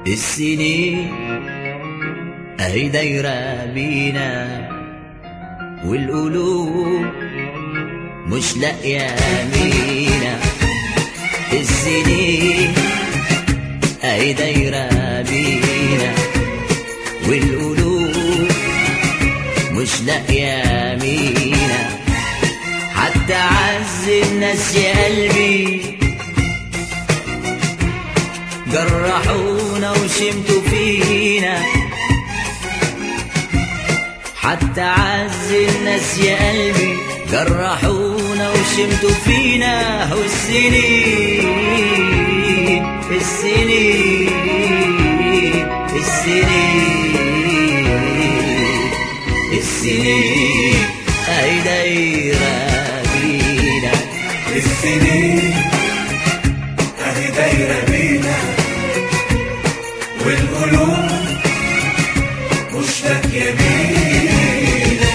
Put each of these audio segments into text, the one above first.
السنين اهي دايرة بينا والقلوب مش لاقية مينا السنين اهي دايرة بينا والقلوب مش لاقية مينا حتى عز الناس يا قلبي جرحونا وشمتوا فينا حتى عز الناس يا قلبي جرحونا وشمتوا فينا والسنين السنين السنين السنين اهي دايره بينا السنين اهي دايرة بينا والقلوب مشتاق يمين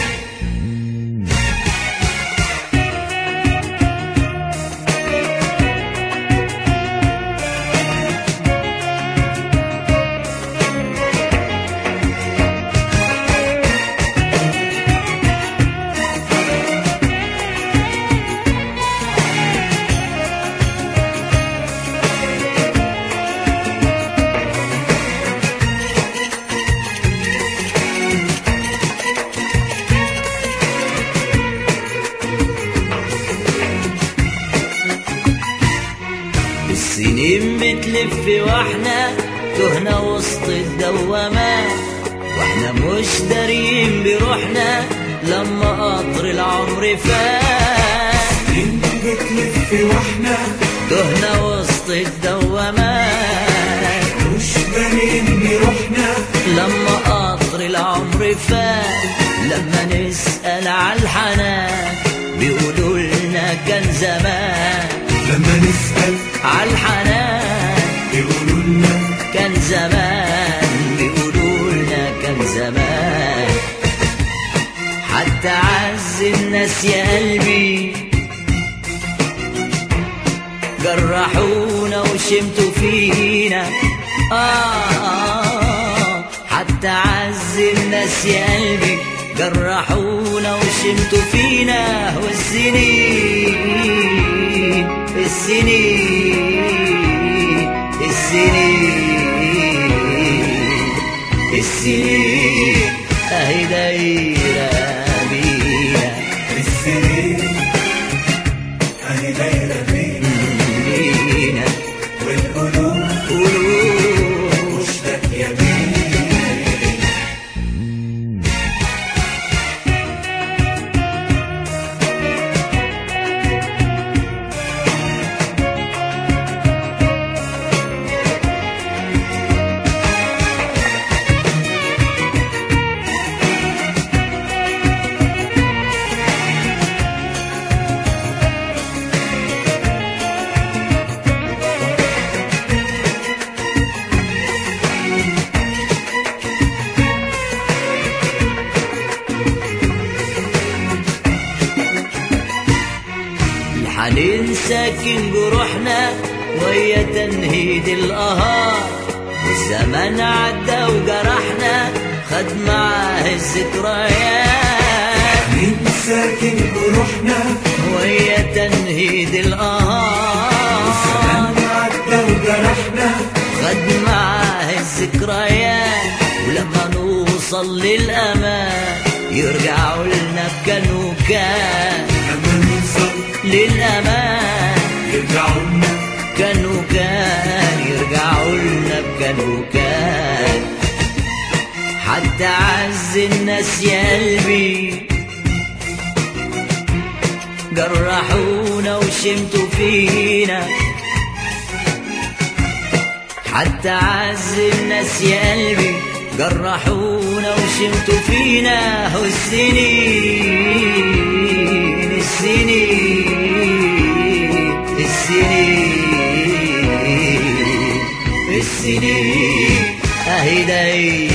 السنين بتلف واحنا تهنا وسط الدوامات واحنا مش دارين بروحنا لما قطر العمر فات سنين بتلف واحنا تهنا وسط الدوامات مش بانين بروحنا لما قطر العمر فات لما نسأل على الحنان بيقولوا لنا كان زمان لما نسأل على الحنان يقولوا لنا كان زمان بيقولوا لنا كان زمان حتى عز الناس يا قلبي جرحونا وشمتوا فينا آه حتى عز الناس يا قلبي جرحونا وشمتوا فينا والسنين السنين السنين السنين اهي دايرة بينا السنين اهي دايرة بينا بينا والقلوب قلوب مشتاق يمين الحنين ساكن جروحنا ويا تنهيد القهار والزمن عدى وجرحنا خد معاه الذكريات مين ساكن بروحنا ويا تنهيد القهار زمان عدى وجرحنا خد معاه الذكريات ولما نوصل للأمان يرجعوا لنا بكان وكان لما نوصل للأمان يرجعوا لنا كان وكان يرجعوا لنا بكان وكان حتى عز الناس يا قلبي جرحونا وشمتوا فينا حتى عز الناس يا قلبي جرحونا وشمتوا فينا والسنين السنين السنين السنين اهي دايما